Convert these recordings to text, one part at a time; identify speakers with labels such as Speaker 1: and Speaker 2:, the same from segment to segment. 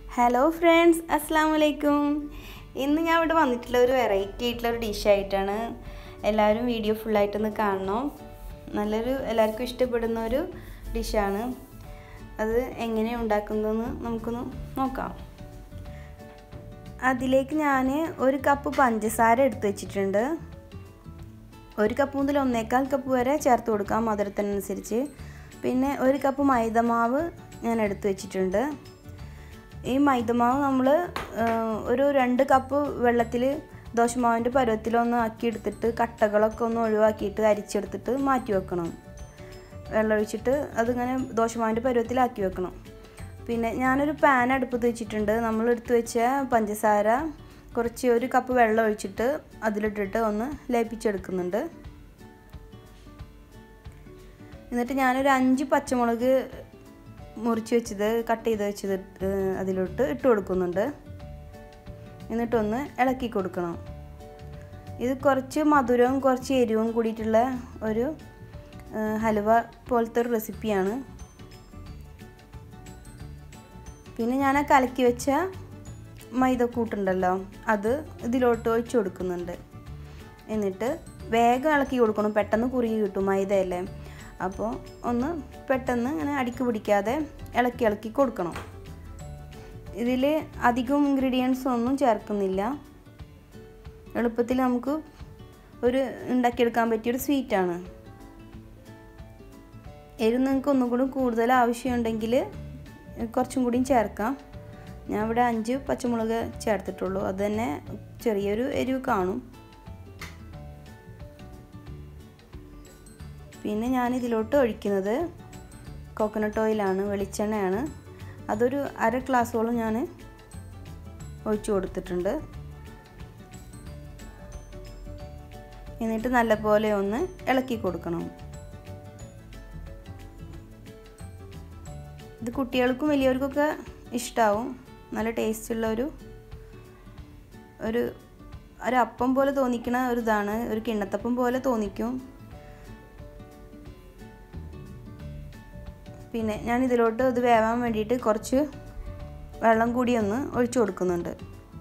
Speaker 1: hello friends അസ്സാം വലൈക്കും ഇന്ന് ഞാൻ ഇവിടെ വന്നിട്ടുള്ള ഒരു വെറൈറ്റി ആയിട്ടുള്ള ഒരു ഡിഷായിട്ടാണ് എല്ലാവരും വീഡിയോ ഫുള്ളായിട്ടൊന്ന് കാണണം നല്ലൊരു എല്ലാവർക്കും ഇഷ്ടപ്പെടുന്ന ഒരു ഡിഷാണ് അത് എങ്ങനെ ഉണ്ടാക്കുന്നതെന്ന് നമുക്കൊന്ന് നോക്കാം അതിലേക്ക് ഞാൻ ഒരു കപ്പ് പഞ്ചസാര എടുത്തു വെച്ചിട്ടുണ്ട് ഒരു കപ്പ് മുതൽ ഒന്നേക്കാൽ കപ്പ് വരെ ചേർത്ത് കൊടുക്കാം മധുരത്തിനനുസരിച്ച് പിന്നെ ഒരു കപ്പ് മൈദമാവ് ഞാൻ എടുത്തു വെച്ചിട്ടുണ്ട് ഈ മൈദമാവ് നമ്മൾ ഒരു രണ്ട് കപ്പ് വെള്ളത്തിൽ ദോശമാവിൻ്റെ പരുവത്തിലൊന്ന് ആക്കി എടുത്തിട്ട് കട്ടകളൊക്കെ ഒന്ന് ഒഴിവാക്കിയിട്ട് അരിച്ചെടുത്തിട്ട് മാറ്റി വെക്കണം വെള്ളം ഒഴിച്ചിട്ട് അതിങ്ങനെ ദോശമാവിൻ്റെ പരുവത്തിലാക്കി വെക്കണം പിന്നെ ഞാനൊരു പാൻ അടുപ്പത്ത് വെച്ചിട്ടുണ്ട് നമ്മൾ എടുത്തു വെച്ച പഞ്ചസാര കുറച്ച് ഒരു കപ്പ് വെള്ളം ഒഴിച്ചിട്ട് അതിലിട്ടിട്ട് ഒന്ന് ലയിപ്പിച്ചെടുക്കുന്നുണ്ട് എന്നിട്ട് ഞാനൊരു അഞ്ച് പച്ചമുളക് മുറിച്ച് വെച്ചത് കട്ട് ചെയ്ത് വെച്ചത് അതിലോട്ട് ഇട്ട് കൊടുക്കുന്നുണ്ട് എന്നിട്ടൊന്ന് ഇളക്കി കൊടുക്കണം ഇത് കുറച്ച് മധുരവും കുറച്ച് എരിവും കൂടിയിട്ടുള്ള ഒരു ഹലുവ പോലത്തെ ഒരു റെസിപ്പിയാണ് പിന്നെ ഞാൻ ആ കലക്കി വെച്ച മൈദക്കൂട്ടുണ്ടല്ലോ അത് ഇതിലോട്ട് ഒഴിച്ചു കൊടുക്കുന്നുണ്ട് എന്നിട്ട് വേഗം ഇളക്കി കൊടുക്കണം പെട്ടെന്ന് കുറുകി കിട്ടും മൈദയല്ലേ അപ്പോൾ ഒന്ന് പെട്ടെന്ന് ഇങ്ങനെ അടിക്ക് പിടിക്കാതെ ഇളക്കി ഇളക്കി കൊടുക്കണം ഇതിൽ അധികം ഇൻഗ്രീഡിയൻസ് ഒന്നും ചേർക്കുന്നില്ല എളുപ്പത്തിൽ നമുക്ക് ഒരു ഉണ്ടാക്കിയെടുക്കാൻ പറ്റിയൊരു സ്വീറ്റാണ് എരിവ് നിങ്ങൾക്ക് ഒന്നും കൂടി കൂടുതൽ ആവശ്യമുണ്ടെങ്കിൽ കുറച്ചും കൂടിയും ചേർക്കാം ഞാൻ ഇവിടെ അഞ്ച് പച്ചമുളക് ചേർത്തിട്ടുള്ളൂ അത് തന്നെ ചെറിയൊരു എരിവ് കാണും പിന്നെ ഞാൻ ഇതിലോട്ട് ഒഴിക്കുന്നത് കോക്കനട്ട് ഓയിലാണ് വെളിച്ചെണ്ണയാണ് അതൊരു അര ഗ്ലാസ്സോളം ഞാൻ ഒഴിച്ചു കൊടുത്തിട്ടുണ്ട് എന്നിട്ട് നല്ലപോലെ ഒന്ന് ഇളക്കി കൊടുക്കണം ഇത് കുട്ടികൾക്കും വലിയവർക്കൊക്കെ ഇഷ്ടമാവും നല്ല ടേസ്റ്റുള്ള ഒരു ഒരു ഒരു അപ്പം പോലെ തോന്നിക്കണ ഒരു ഇതാണ് ഒരു കിണ്ണത്തപ്പം പോലെ തോന്നിക്കും പിന്നെ ഞാൻ ഇതിലോട്ട് ഇത് വേവാൻ വേണ്ടിയിട്ട് കുറച്ച് വെള്ളം കൂടി ഒന്ന് ഒഴിച്ചു കൊടുക്കുന്നുണ്ട്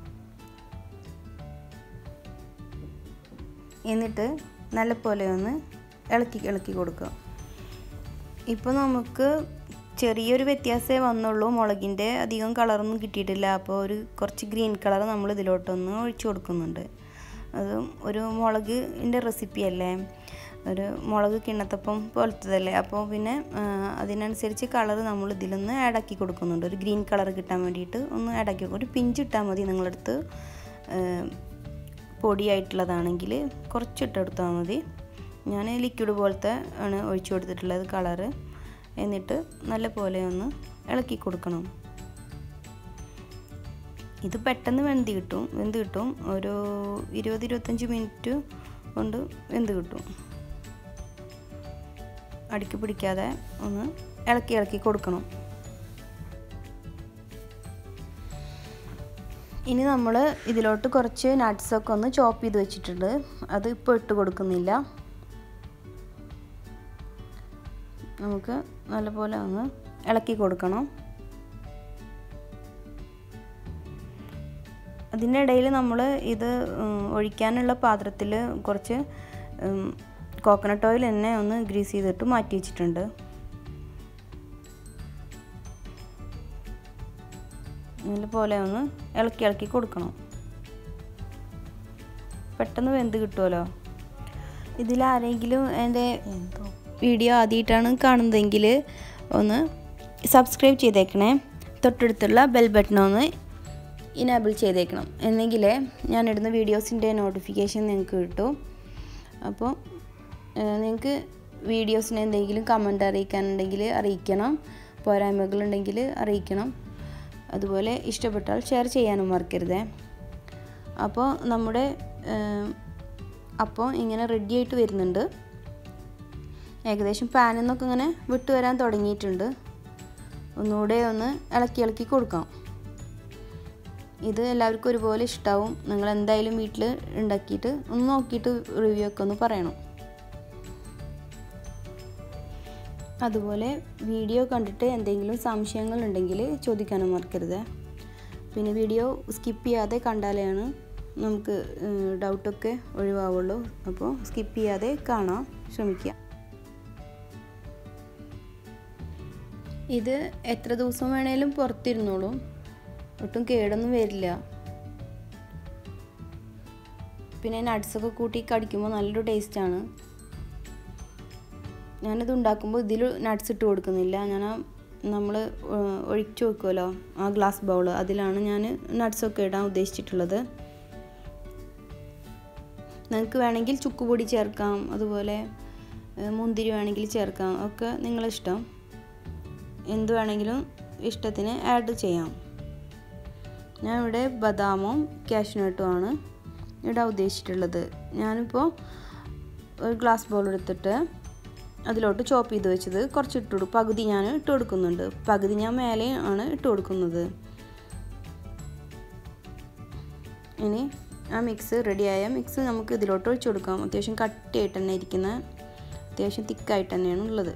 Speaker 1: എന്നിട്ട് നല്ലപോലെ ഒന്ന് ഇളക്കി ഇളക്കി കൊടുക്കുക ഇപ്പോൾ നമുക്ക് ചെറിയൊരു വ്യത്യാസമേ വന്നുള്ളൂ മുളകിൻ്റെ അധികം കളറൊന്നും കിട്ടിയിട്ടില്ല അപ്പോൾ ഒരു കുറച്ച് ഗ്രീൻ കളർ നമ്മൾ ഇതിലോട്ടൊന്ന് ഒഴിച്ചു കൊടുക്കുന്നുണ്ട് അത് ഒരു മുളകിൻ്റെ റെസിപ്പി അല്ലേ ഒരു മുളക് കിണ്ണത്തപ്പം പോലത്തതല്ലേ അപ്പോൾ പിന്നെ അതിനനുസരിച്ച് കളർ നമ്മൾ ഇതിലൊന്ന് ആഡാക്കി കൊടുക്കുന്നുണ്ട് ഒരു ഗ്രീൻ കളർ കിട്ടാൻ വേണ്ടിയിട്ട് ഒന്ന് ആഡാക്കി ഒരു പിഞ്ച് ഇട്ടാൽ മതി നിങ്ങളടുത്ത് പൊടിയായിട്ടുള്ളതാണെങ്കിൽ കുറച്ചിട്ടെടുത്താൽ മതി ഞാൻ ലിക്വിഡ് പോലത്തെ ആണ് ഒഴിച്ചു കൊടുത്തിട്ടുള്ളത് കളറ് എന്നിട്ട് നല്ല പോലെ ഒന്ന് ഇളക്കി കൊടുക്കണം ഇത് പെട്ടെന്ന് വെന്ത് കിട്ടും വെന്ത് കിട്ടും ഒരു ഇരുപത് ഇരുപത്തഞ്ച് മിനിറ്റ് കൊണ്ട് വെന്ത് കിട്ടും അടുക്കി പിടിക്കാതെ ഒന്ന് ഇളക്കി ഇളക്കി കൊടുക്കണം ഇനി നമ്മൾ ഇതിലോട്ട് കുറച്ച് നട്ട്സൊക്കെ ഒന്ന് ചോപ്പ് ചെയ്ത് വെച്ചിട്ടുണ്ട് അത് ഇപ്പോൾ ഇട്ട് കൊടുക്കുന്നില്ല നമുക്ക് നല്ലപോലെ ഒന്ന് ഇളക്കി കൊടുക്കണം അതിൻ്റെ ഇടയിൽ നമ്മൾ ഇത് ഒഴിക്കാനുള്ള പാത്രത്തിൽ കുറച്ച് കോക്കനട്ട് ഓയിൽ തന്നെ ഒന്ന് ഗ്രീസ് ചെയ്തിട്ട് മാറ്റി വെച്ചിട്ടുണ്ട് നല്ലപോലെ ഒന്ന് ഇളക്കി ഇളക്കി കൊടുക്കണം പെട്ടെന്ന് വെന്ത് കിട്ടുമല്ലോ ഇതിലാരെങ്കിലും എൻ്റെ വീഡിയോ ആദ്യമായിട്ടാണ് കാണുന്നതെങ്കിൽ ഒന്ന് സബ്സ്ക്രൈബ് ചെയ്തേക്കണേ തൊട്ടടുത്തുള്ള ബെൽ ബട്ടൺ ഒന്ന് ഇനേബിൾ ചെയ്തേക്കണം എന്നെങ്കിലേ ഞാനിടുന്ന വീഡിയോസിൻ്റെ നോട്ടിഫിക്കേഷൻ നിങ്ങൾക്ക് കിട്ടും അപ്പോൾ നിങ്ങൾക്ക് വീഡിയോസിന് എന്തെങ്കിലും കമൻറ്റ് അറിയിക്കാനുണ്ടെങ്കിൽ അറിയിക്കണം പോരായ്മകളുണ്ടെങ്കിൽ അറിയിക്കണം അതുപോലെ ഇഷ്ടപ്പെട്ടാൽ ഷെയർ ചെയ്യാനും മറക്കരുതേ അപ്പോൾ നമ്മുടെ അപ്പോൾ ഇങ്ങനെ റെഡി ആയിട്ട് വരുന്നുണ്ട് ഏകദേശം പാനിൽ നിന്നൊക്കെ ഇങ്ങനെ വിട്ട് വരാൻ തുടങ്ങിയിട്ടുണ്ട് ഒന്നുകൂടെ ഒന്ന് ഇളക്കി ഇളക്കി കൊടുക്കാം ഇത് എല്ലാവർക്കും ഒരുപോലെ ഇഷ്ടമാവും നിങ്ങൾ എന്തായാലും വീട്ടിൽ ഉണ്ടാക്കിയിട്ട് ഒന്ന് നോക്കിയിട്ട് റിവ്യൂ ഒക്കെ ഒന്ന് പറയണം അതുപോലെ വീഡിയോ കണ്ടിട്ട് എന്തെങ്കിലും സംശയങ്ങൾ ഉണ്ടെങ്കിൽ ചോദിക്കാനും മറക്കരുത് പിന്നെ വീഡിയോ സ്കിപ്പ് ചെയ്യാതെ കണ്ടാലാണ് നമുക്ക് ഡൗട്ടൊക്കെ ഒഴിവാവുള്ളൂ അപ്പോൾ സ്കിപ്പ് ചെയ്യാതെ കാണാൻ ശ്രമിക്കുക ഇത് എത്ര ദിവസം വേണേലും പുറത്തിരുന്നോളും ഒട്ടും കേടൊന്നും വരില്ല പിന്നെ നട്ട്സൊക്കെ കൂട്ടി കടിക്കുമ്പോൾ നല്ലൊരു ടേസ്റ്റാണ് ഞാനിത് ഉണ്ടാക്കുമ്പോൾ ഇതിൽ നട്ട്സ് ഇട്ട് കൊടുക്കുന്നില്ല ഞാൻ നമ്മൾ ഒഴിച്ചു വെക്കുമല്ലോ ആ ഗ്ലാസ് ബൗൾ അതിലാണ് ഞാൻ നട്ട്സൊക്കെ ഇടാൻ ഉദ്ദേശിച്ചിട്ടുള്ളത് നിങ്ങൾക്ക് വേണമെങ്കിൽ ചുക്കുപൊടി ചേർക്കാം അതുപോലെ മുന്തിരി വേണമെങ്കിൽ ചേർക്കാം ഒക്കെ നിങ്ങളിഷ്ടം എന്ത് വേണമെങ്കിലും ഇഷ്ടത്തിന് ആഡ് ചെയ്യാം ഞാൻ ഇവിടെ ബദാമും കാഷ്നട്ടുമാണ് ഇടാൻ ഉദ്ദേശിച്ചിട്ടുള്ളത് ഞാനിപ്പോൾ ഒരു ഗ്ലാസ് ബൗൾ എടുത്തിട്ട് അതിലോട്ട് ചോപ്പ് ചെയ്ത് വെച്ചത് കുറച്ച് ഇട്ട് കൊടുക്കും പകുതി ഞാൻ ഇട്ട് കൊടുക്കുന്നുണ്ട് പകുതി ഞാൻ മേലെ ആണ് ഇട്ട് കൊടുക്കുന്നത് ഇനി ആ മിക്സ് റെഡിയായ മിക്സ് നമുക്ക് ഇതിലോട്ട് ഒഴിച്ചു കൊടുക്കാം അത്യാവശ്യം കട്ടിയായിട്ട് തന്നെ ഇരിക്കുന്ന അത്യാവശ്യം തിക്കായിട്ട് തന്നെയാണ് ഉള്ളത്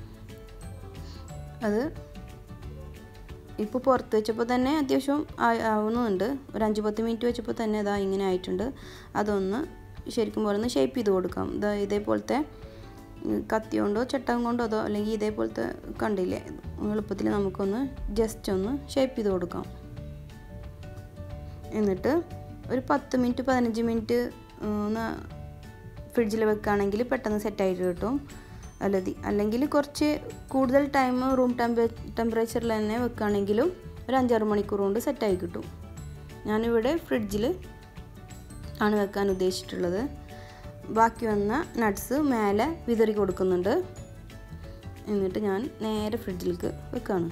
Speaker 1: അത് ഇപ്പോൾ പുറത്ത് വെച്ചപ്പോൾ തന്നെ അത്യാവശ്യം ആവുന്നുണ്ട് ഒരു അഞ്ച് പത്ത് മിനിറ്റ് വെച്ചപ്പോൾ തന്നെ ഇതാ ഇങ്ങനെ ആയിട്ടുണ്ട് അതൊന്ന് ശരിക്കും പോലെ ഒന്ന് ഷേപ്പ് ചെയ്ത് കൊടുക്കാം ഇതാ ഇതേപോലത്തെ കത്തി കൊണ്ടോ ചട്ടം കൊണ്ടോ അതോ അല്ലെങ്കിൽ ഇതേപോലത്തെ കണ്ടില്ലേ എളുപ്പത്തിൽ നമുക്കൊന്ന് ജസ്റ്റ് ഒന്ന് ഷേപ്പ് ചെയ്ത് കൊടുക്കാം എന്നിട്ട് ഒരു പത്ത് മിനിറ്റ് പതിനഞ്ച് മിനിറ്റ് ഒന്ന് ഫ്രിഡ്ജിൽ വെക്കുകയാണെങ്കിൽ പെട്ടെന്ന് സെറ്റായിട്ട് കിട്ടും അല്ലതി അല്ലെങ്കിൽ കുറച്ച് കൂടുതൽ ടൈം റൂം ടെമ്പറേ ടെമ്പറേച്ചറിൽ തന്നെ വെക്കുകയാണെങ്കിലും ഒരു അഞ്ചാറ് മണിക്കൂർ കൊണ്ട് സെറ്റായി കിട്ടും ഞാനിവിടെ ഫ്രിഡ്ജിൽ ആണ് വെക്കാൻ ഉദ്ദേശിച്ചിട്ടുള്ളത് ബാക്കി വന്ന നട്ട്സ് മേലെ വിതറി കൊടുക്കുന്നുണ്ട് എന്നിട്ട് ഞാൻ നേരെ ഫ്രിഡ്ജിലേക്ക് വെക്കുകയാണ്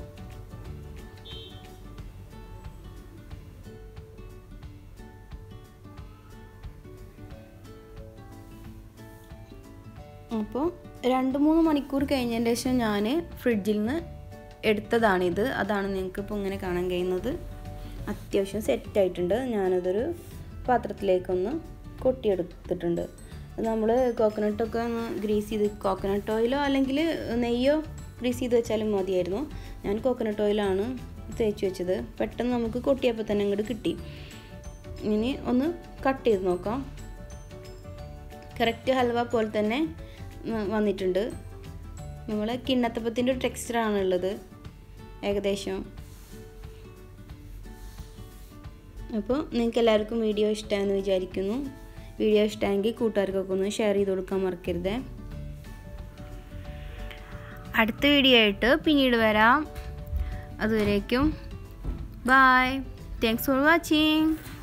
Speaker 1: അപ്പോൾ രണ്ട് മൂന്ന് മണിക്കൂർ കഴിഞ്ഞതിന് ശേഷം ഞാൻ ഫ്രിഡ്ജിൽ നിന്ന് എടുത്തതാണിത് അതാണ് നിങ്ങൾക്ക് ഇപ്പോൾ ഇങ്ങനെ കാണാൻ കഴിയുന്നത് അത്യാവശ്യം സെറ്റായിട്ടുണ്ട് ഞാനതൊരു പാത്രത്തിലേക്കൊന്ന് കൊട്ടിയെടുത്തിട്ടുണ്ട് നമ്മൾ കോക്കനട്ടൊക്കെ ഒന്ന് ഗ്രീസ് ചെയ്ത് കോക്കനട്ട് ഓയിലോ അല്ലെങ്കിൽ നെയ്യോ ഗ്രീസ് ചെയ്ത് വെച്ചാലും മതിയായിരുന്നു ഞാൻ കോക്കനട്ട് ഓയിലാണ് തേച്ച് വെച്ചത് പെട്ടെന്ന് നമുക്ക് കൊട്ടിയപ്പോൾ തന്നെ അങ്ങോട്ട് കിട്ടി ഇനി ഒന്ന് കട്ട് ചെയ്ത് നോക്കാം കറക്റ്റ് ഹൽവ പോലെ തന്നെ വന്നിട്ടുണ്ട് നമ്മൾ കിണ്ണത്തപ്പത്തിൻ്റെ ഒരു ടെക്സ്ചറാണ് ഉള്ളത് ഏകദേശം അപ്പോൾ നിങ്ങൾക്ക് എല്ലാവർക്കും വീഡിയോ ഇഷ്ടമായെന്ന് വിചാരിക്കുന്നു വീഡിയോ ഇഷ്ടമെങ്കിൽ കൂട്ടുകാർക്കൊക്കെ ഒന്ന് ഷെയർ ചെയ്ത് കൊടുക്കാൻ മറക്കരുത് അടുത്ത വീഡിയോ ആയിട്ട് പിന്നീട് വരാം അതുവരേക്കും ബായ് താങ്ക്സ് ഫോർ വാച്ചിങ്